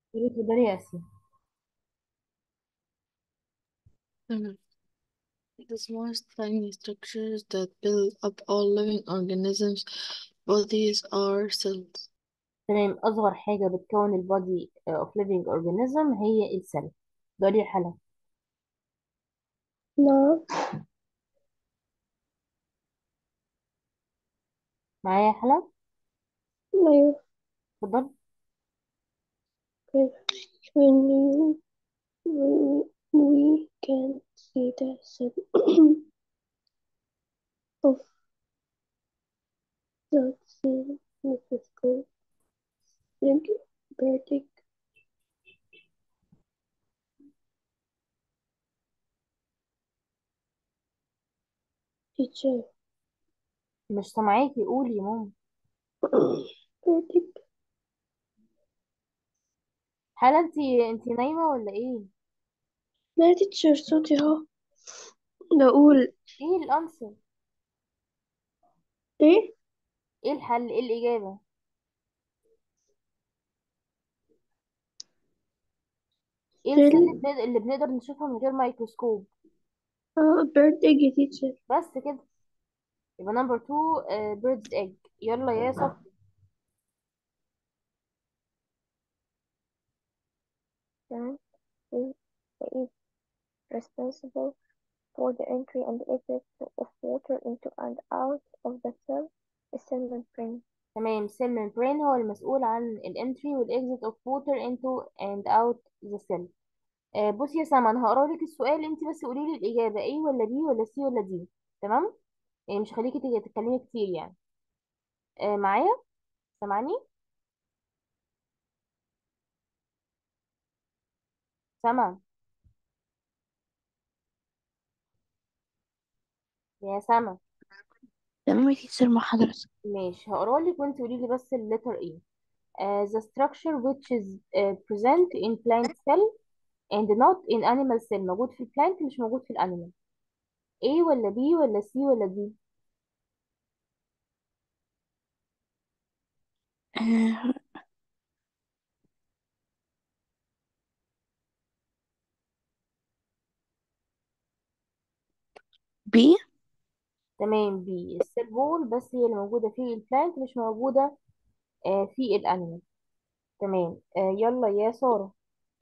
قولي تقدري يا اسيا تمام. The smallest tiny structures that build up all living organisms' bodies are cells. تمام اصغر حاجه بتكون البادي اوف ليفينج اورجانيزم هي السيل دوري يا حلا نعم معايا يا حلا أيوة اتفضل when you when we can see the cell of the cell microscope big vertic teacher مش سامعاكي قولي يا ماما vertic حلا انت انت نايمه ولا ايه لا teacher صوتي اهو بقول ايه الانسر ايه ايه الحل ايه الاجابه ايه السيل اللي cell بنقدر, اللي بنقدر نشوفها من غير ميكروسكوب اه bird egg teacher بس كده يبقى نمبر 2 بيردز ايج يلا يا صف plant is is responsible for the entry and exit of water into and out of the cell is cell membrane تمام cell membrane هو المسؤول عن الانتري والاكزيت اوف ووتر انتو اند اوت ذا سيل بصي يا سما انا هقرا لك السؤال انت بس قولي لي الاجابه ايه ولا بي ولا سي ولا دي تمام يعني مش هخليكي تيجي تتكلمي كتير يعني آه معايا سامعني سما يا سما تمام يا تيتشر مع حضرتك ماشي هقرا لك وانت قولي لي بس الليتر ايه uh, the structure which is uh, present in plant cell and not in animal cell موجود في البلانت مش موجود في الانيمال A ولا B ولا C ولا D آه بي تمام B السيل وول بس هي اللي موجودة في البلانت مش موجودة آه في الانيمال تمام آه يلا يا سارة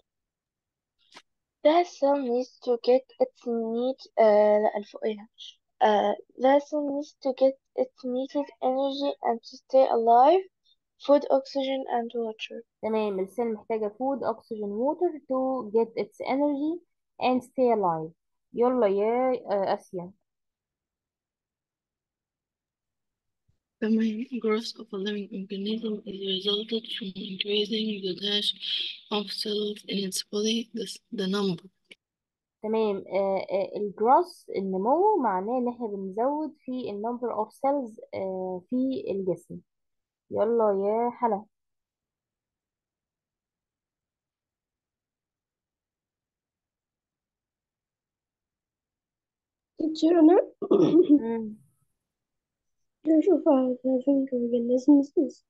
The cell needs to get its need uh, لا الفوقيها uh, the cell needs to get its needed energy and to stay alive food oxygen and water تمام السيل محتاجة food oxygen water to get its energy and stay alive يلا يا آه آسيا تمام growth of a living organism is resulted from increasing the dash of cells in its body the, the number تمام آه آه الجروس النمو معناه ان احنا بنزود في النمبر اوف سيلز آه في الجسم يلا يا حلا teacher أنا مم. أشوف على living organisms is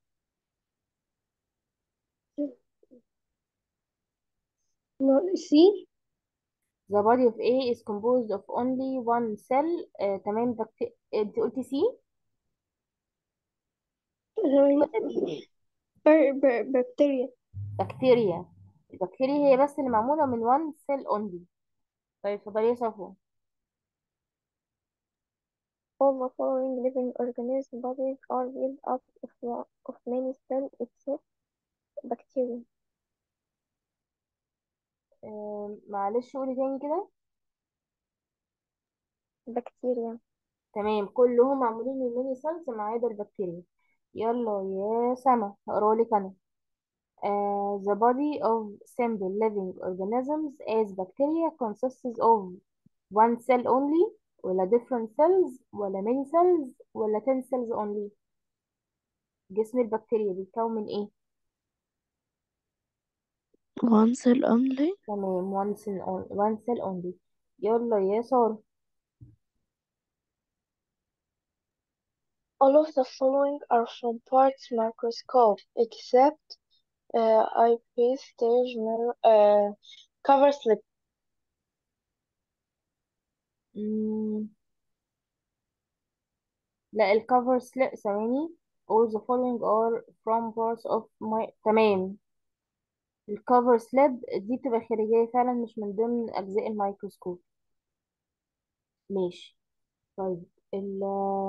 not see The body of A is composed of only one cell آه تمام بكت... انت قلتي سي ولا بي بر بر bacteria بكتيريا البكتيريا هي بس اللي معمولة من one cell only طيب اتفضلي يا صفوة all the following living organism bodies are built up of, one- of many cells except bacteria آه معلش قولي تاني كده bacteria تمام كلهم معمولين من ميني سيلز ما عدا البكتيريا يلا يا سما هقرالك انا Uh, the body of simple living organisms as bacteria consists of one cell only ولا different cells ولا many cells ولا 10 cells only جسم البكتيريا بيتكون من ايه one cell only تمام one cell, on, one cell only يلا يا سارة all of the following are from parts microscope except uh, eye paste stage mirror uh, cover slip مم. لا الكفر سليب ثواني all the following are from parts of my تمام الكفر سليب دي بتبقى خارجية فعلا مش من ضمن أجزاء الميكروسكوب ماشي طيب ال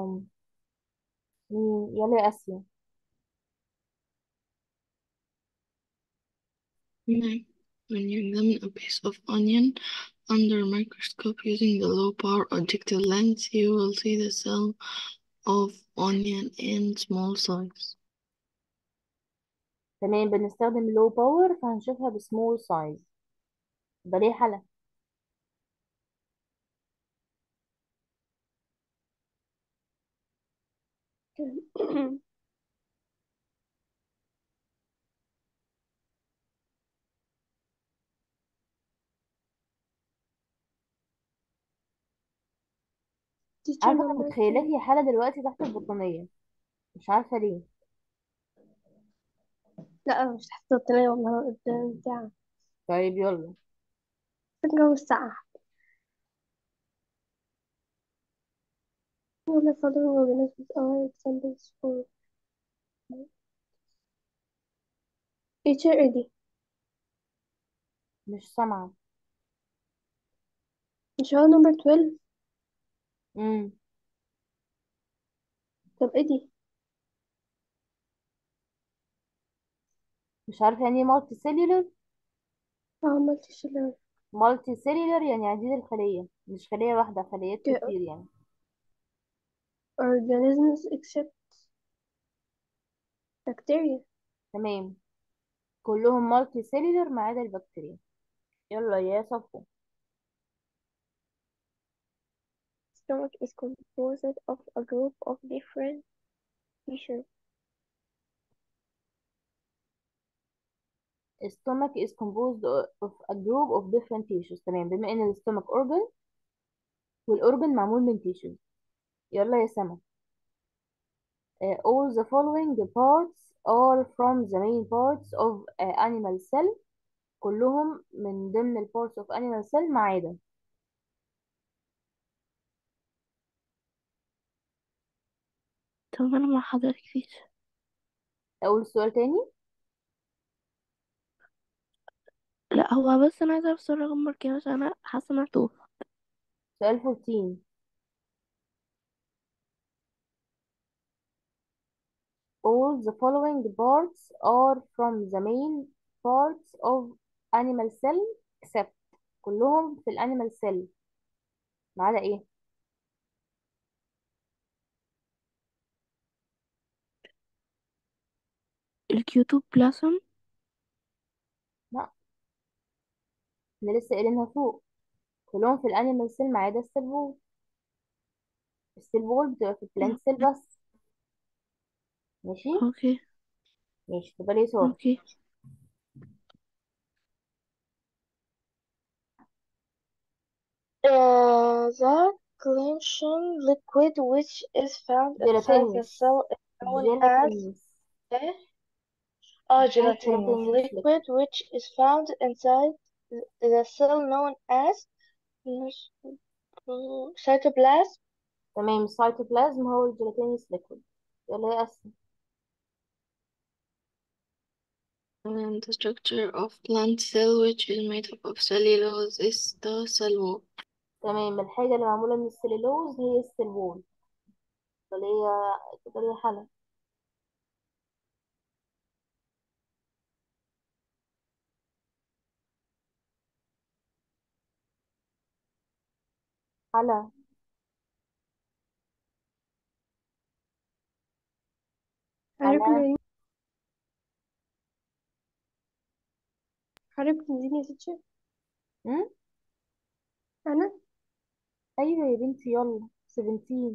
مين يلا يا آسيا Nine. When you examine a piece of onion under a microscope using the low power objective lens, you will see the cell of onion in small size. تمام بنستخدم low power فهنشوفها بسمول سايز ده ليه حالة teacher عارفة أنا number متخيلاك three هي حالة دلوقتي تحت البطانية مش عارفة ليه لا أنا مش تحت الطلية والله قدام بتاع طيب يلا الجو الساعة ولا following organisms are examples for teacher ايه دي مش سامعة مش هو number 12 امم طب ايه دي مش عارفة يعني ايه مالتي سيلولر اه مالتي شيلر مالتي سيلولر يعني عديد الخلية مش خلية واحدة خليات كتير يعني organisms except bacteria تمام كلهم مالتي سيلولر ما عدا البكتيريا يلا يا صفو stomach is composed of a group of different tissues stomach is composed of a group of different tissues تمام بما ان الستومك organ والorgan معمول من tissues يلا يا سما Uh, all the following parts are from the main parts of uh, animal cell كلهم من ضمن ال parts of animal cell ما عدا طب انا مع حضرتك فيش أقول السؤال تاني لا هو بس انا عايزه اعرف السؤال رقم مرة كام عشان انا حاسه انها توه سؤال 14 all the following parts are from the main parts of animal cell except كلهم في الانيمال cell ما عدا ايه الكيوتوب بلاسم لا احنا لسه قايلينها فوق كلهم في الانيمال cell ما عدا السيل وول السيل وول بتبقى في البلانت سيل بس ماشي اوكي ماشي اتفضلي يا سارة اوكي uh, the cleansing liquid which is found inside the جيلاتينيوس cell is known as جيلاتينيوس eh? Oh, Yes, gelatinous gelatinous liquid liquid which is found inside the cell known as cytoplasm. تمام السيتوبلازم هو الجيلاتينيوس ليكويد يلا يا أسم And the structure of plant cell which is made up of cellulose is the cell wall. تمام الحاجة اللي معمولة من السليلوز هي السيل وول اتفضلي يا اتفضلي يا حلا حلا عارف حلا منين عارف تنزيني يا teacher م? أنا أيوة يا بنتي يلا 17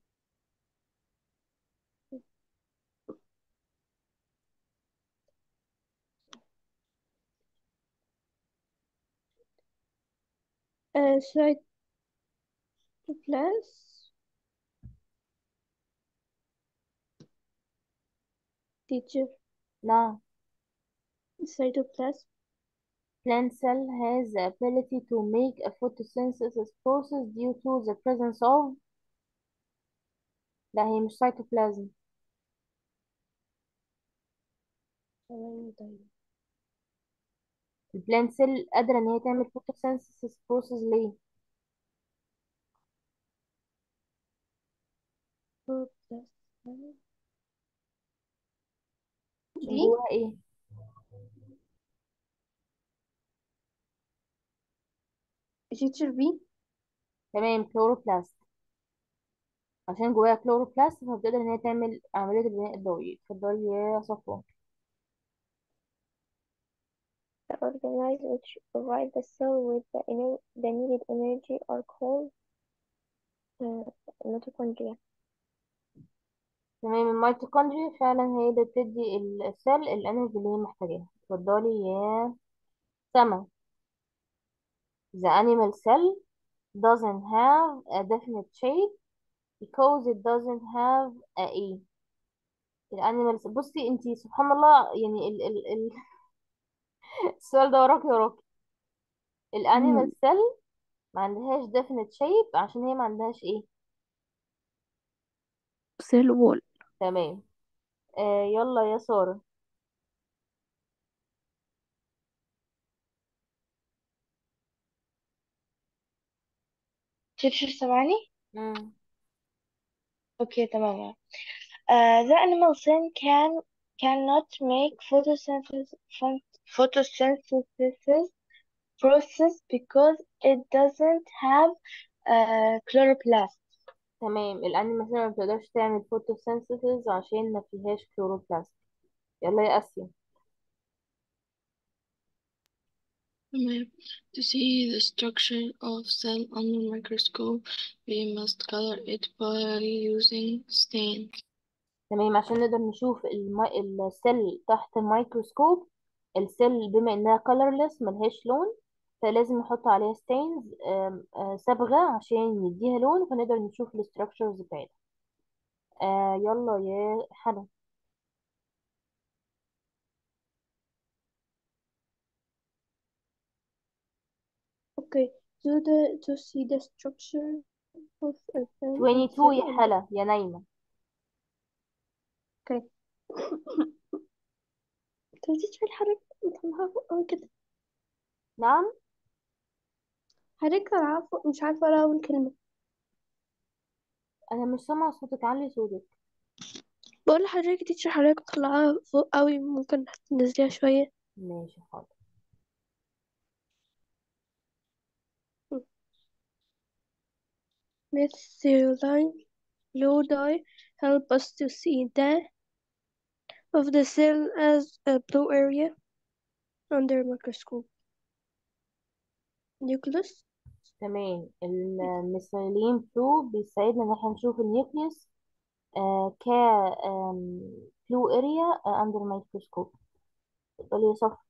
uh, cytoplasm teacher نعم cytoplasm Plant cell has the ability to make a photosynthesis process due to the presence of لا هي مش cytoplasm ثواني طيب البلانت سيل قادرة ان هي تعمل photosynthesis process ليه؟ protoplasm عشان دي جواها ايه؟ teacher B تمام كلوروبلاست عشان جواها كلوروبلاست فبتقدر ان هي تعمل عملية البناء الضوئي اتفضلي يا صفوان the organelles which provide the cell with the, ener the needed energy are called uh, mitochondria تمام الميتوكوندريا فعلا هي اللي بتدي السيل الانرجي اللي هي محتاجاها اتفضلي يا سما The animal cell doesn't have a definite shape because it doesn't have a ايه الانيمال بصي انتي سبحان الله يعني ال ال ال السؤال ده وراكي وراكي الانيمال سيل ما عندهاش definite shape عشان هي ما عندهاش ايه سيل وول تمام آه يلا يا سارة teacher سامعني مم. اوكي تمام uh, the animal cell can cannot make photosynthesis photosynthesis process because it doesn't have uh, chloroplast تمام الانيمال سيل ما بتقدرش تعمل photosynthesis عشان ما فيهاش كلوروبلاست يلا يا اسيا تمام. To see the structure of cell under microscope, we must color it by using stain. تمام عشان نقدر نشوف المي... السيل تحت الميكروسكوب السيل بما انها colorless ملهاش لون فلازم نحط عليها stains آم، آه، صبغة عشان يديها لون فنقدر نشوف الستراكشرز بتاعتها آه يلا يا حنا okay to the to see the structure of a cell 22 cell يا under حلا يا نايمة okay طب teacher الحركة بطلعها فوق أوي كده نعم حركة طالعة فوق مش عارفة أقرا أول كلمة انا مش سامعة صوتك علي صوتك بقول لحضرتك teacher حركة طالعة فوق أوي ممكن تنزليها شوية ماشي حاضر methylene blue dye help us to see the of the cell as a blue area under microscope nucleus تمام الميثايلين بلو بيساعدنا ان احنا نشوف النيوكليوس آه ك بلو اريا اندر مايكروسكوب اتفضلي يا صف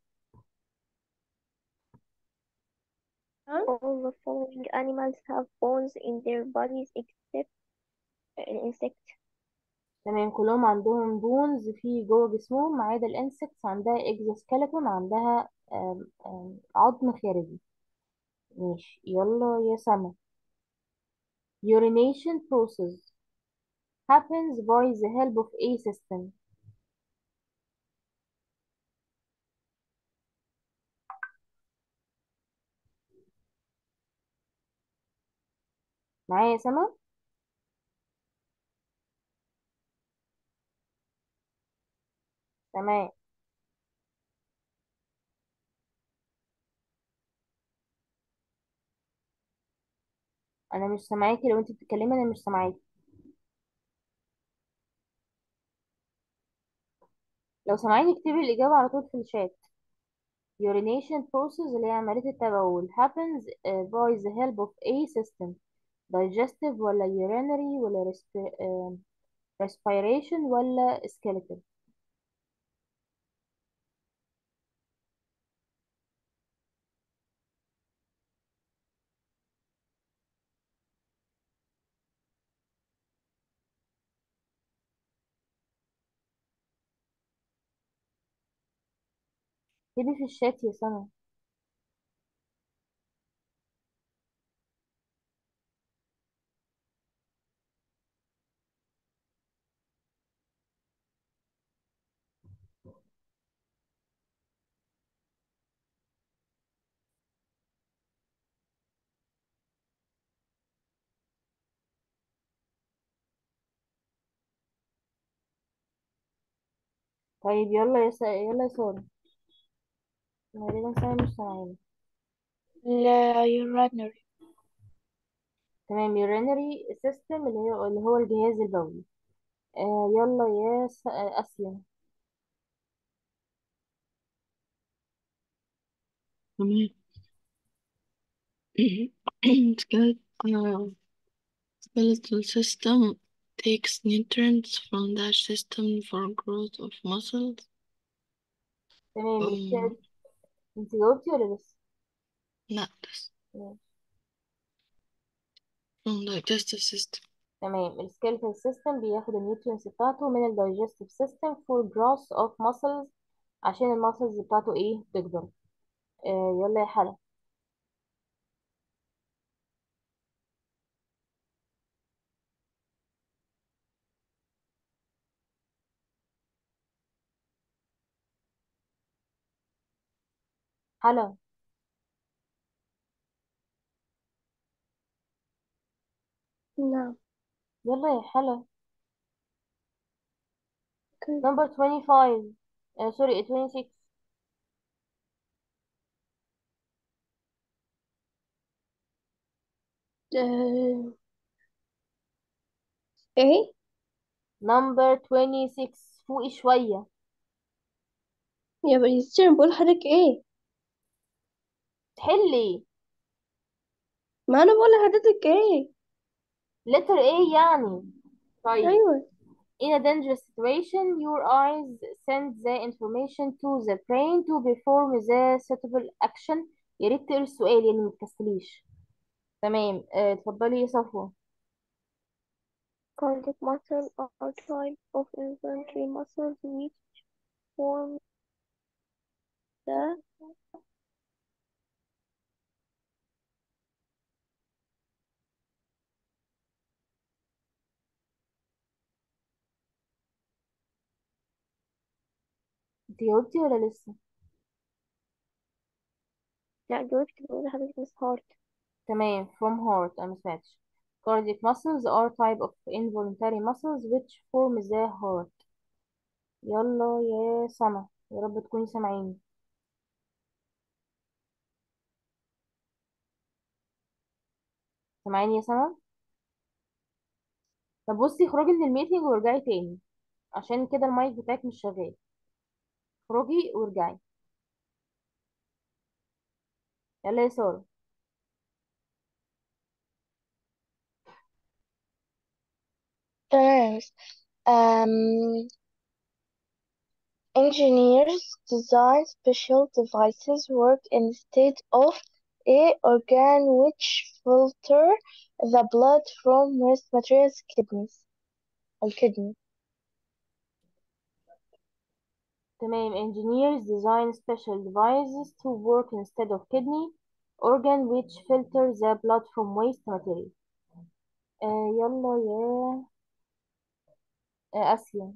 All the following animals have bones in their bodies except an insect. تمام كلهم عندهم بونز في جوه جسمهم ما عدا الانسكتس عندها اكزوسكيلتون عندها آم، آم، عظم خارجي ماشي يلا يا سما urination process happens by the help of a system معايا يا سما تمام انا مش سامعاكي لو انت بتتكلمي انا مش سامعاكي لو سامعاني اكتبي الاجابه على طول في الشات urination process اللي هي عمليه التبول happens uh, by the help of a system digestive ولا urinary ولا respi- آه، respiration ولا skeletal اكتبي في الشات يا سما طيب يلا يا س... يلا يا سارة غالبا سامع مش سامعاني لا urinary تمام urinary system اللي هو اللي هو الجهاز البولي آه يلا يا س... آه آسيا تمام Skeletal, uh, skeletal system takes nutrients from that system for growth of muscles. تمام Um, السكيل انت جاوبتي ولا لسه؟ لا بس ماشي. from digestive system. تمام السكيلتال سيستم بياخد النيوترينز بتاعته من الدايجستيف سيستم فور جروث اوف ماسلز عشان الماسلز بتاعته ايه تكبر آه يلا يا حلا حلا نعم يلا يا حلا okay. number 25 آه سوري 26 آه، ايه number 26 فوقي شوية يا بنتي أنا بقول لحضرتك ايه تحلي ما انا بقول لحضرتك ايه letter A يعني طيب ايوه In a dangerous situation, your eyes send the information to the brain to perform the suitable action. يا ريت تقري السؤال يعني متكسليش. تمام آه، اتفضلي يا صفوة. Cardiac muscle are type of inflammatory muscles which form the انت جاوبتي ولا لسه؟ لا جاوبت بقول لحضرتك مس هارت تمام from heart أنا مسمعتش. Cardiac muscles are type of involuntary muscles which form the heart. يلا يا سما يا رب تكوني سامعيني. سامعيني يا سما؟ طب بصي اخرجي من الميتنج وارجعي تاني عشان كده المايك بتاعك مش شغال. اخرجي وارجعي. يلا يا سارة. تمام um, engineers design special devices work instead of a organ which filter the blood from waste materials kidneys الكدني تمام engineers design special devices to work instead of kidney organ which filter the blood from waste material آه يلا يا آه آسيا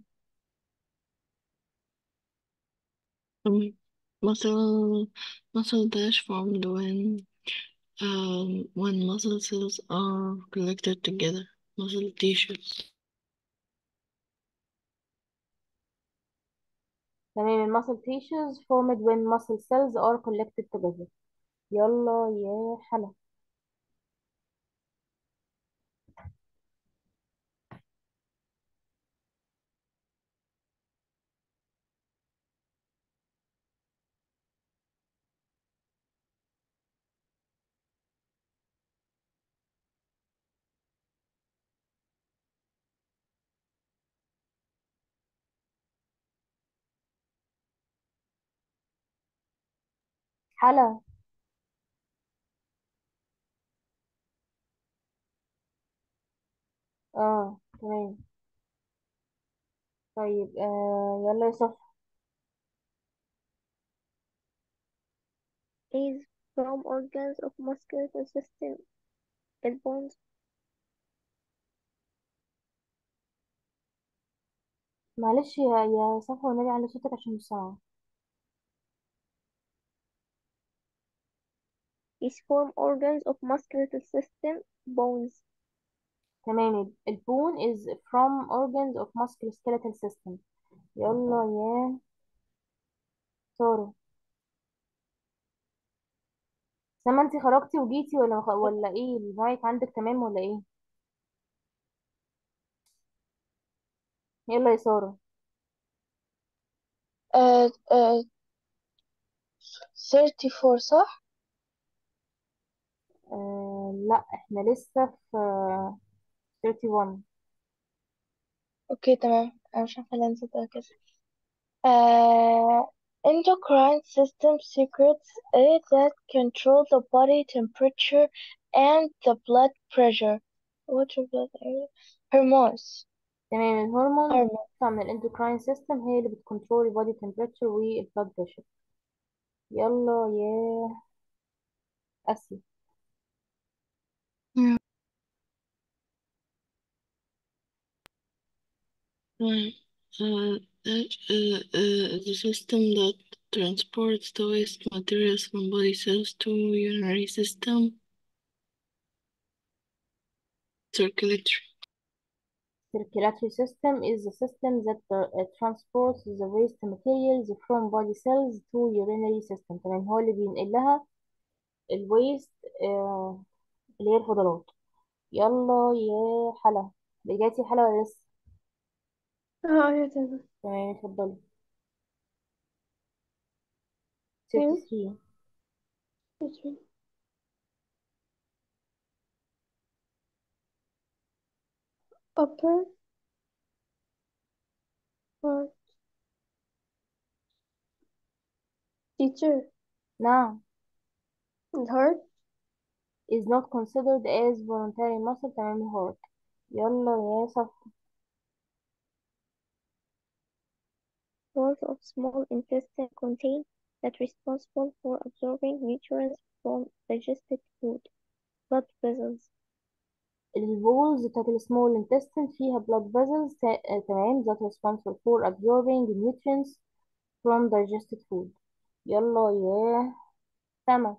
تمام. Muscle, muscle dash formed when, um, when muscle cells are collected together. Muscle tissues. تمام muscle tissues formed when muscle cells are collected together يلا يا حلا حلا اه تمام طيب آه يلا يا صف is from organs of muscular system البونز معلش يا يا صفوة والنبي على صوتك عشان مش سامعة is from organs of muscular system bones تمام البون is from organs of musculoskeletal system يلا يا سارة سما انتي خرجتي وجيتي ولا مخ... ولا ايه المايك عندك تمام ولا ايه يلا يا سارة آه آه 34 صح؟ آه لا احنا لسه في 31 اوكي تمام انا مش عارفة اللي نسيتها كده آه endocrine system secrets it that control the body temperature and the blood pressure what your blood area hormones تمام الهرمونز hormones بتطلع من الاندوكراين سيستم هي اللي بتكنترول البودي تمبريتشر والبلاد بريشر يلا يا اسي Yeah. Right. Uh, that, uh, uh, the system that transports the waste materials from body cells to urinary system, circulatory. circulatory system is the system that uh, transports the waste materials from body cells to urinary system تمام هو اللي بينقل لها الويست آه اللي هي الفضلات يلا يا حلا رجعتي حلا ولا لسه اه يا تمام تمام اتفضلي كام 33 upper part teacher نعم الهارت is not considered as voluntary muscle تمام الهارت يلا يا صفا walls of small intestine contain that responsible for absorbing nutrients from digested food blood vessels الفولز بتاعت السمول intestine فيها blood vessels تا- آه، تمام that responsible for absorbing nutrients from digested food يلا يا سما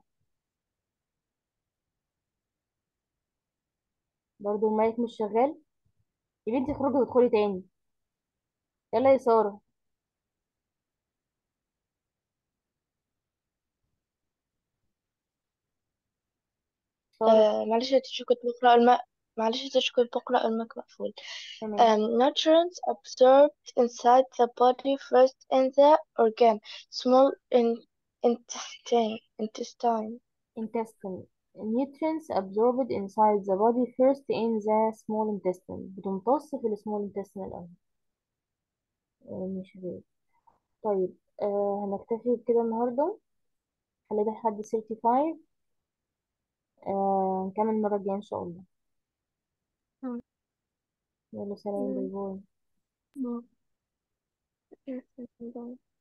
برضو المايك مش شغال يا بنتي اخرجي وادخلي تاني يلا يا سارة سارة آه معلش يا تيجي كنت بقرأ الماء معلش يا تيجي كنت بقرأ الماء مقفول تمام um, nutrients absorbed inside the body first in the organ small in intestine intestine intestine nutrients absorbed inside the body first in the small intestine بتمتص في السمول intestine الأول آه، مش غير طيب آه هنكتفي بكده النهاردة خلي ده لحد 35 آه نكمل المرة الجاية إن شاء الله تمام. يلا سلام باي باي Well, Yes,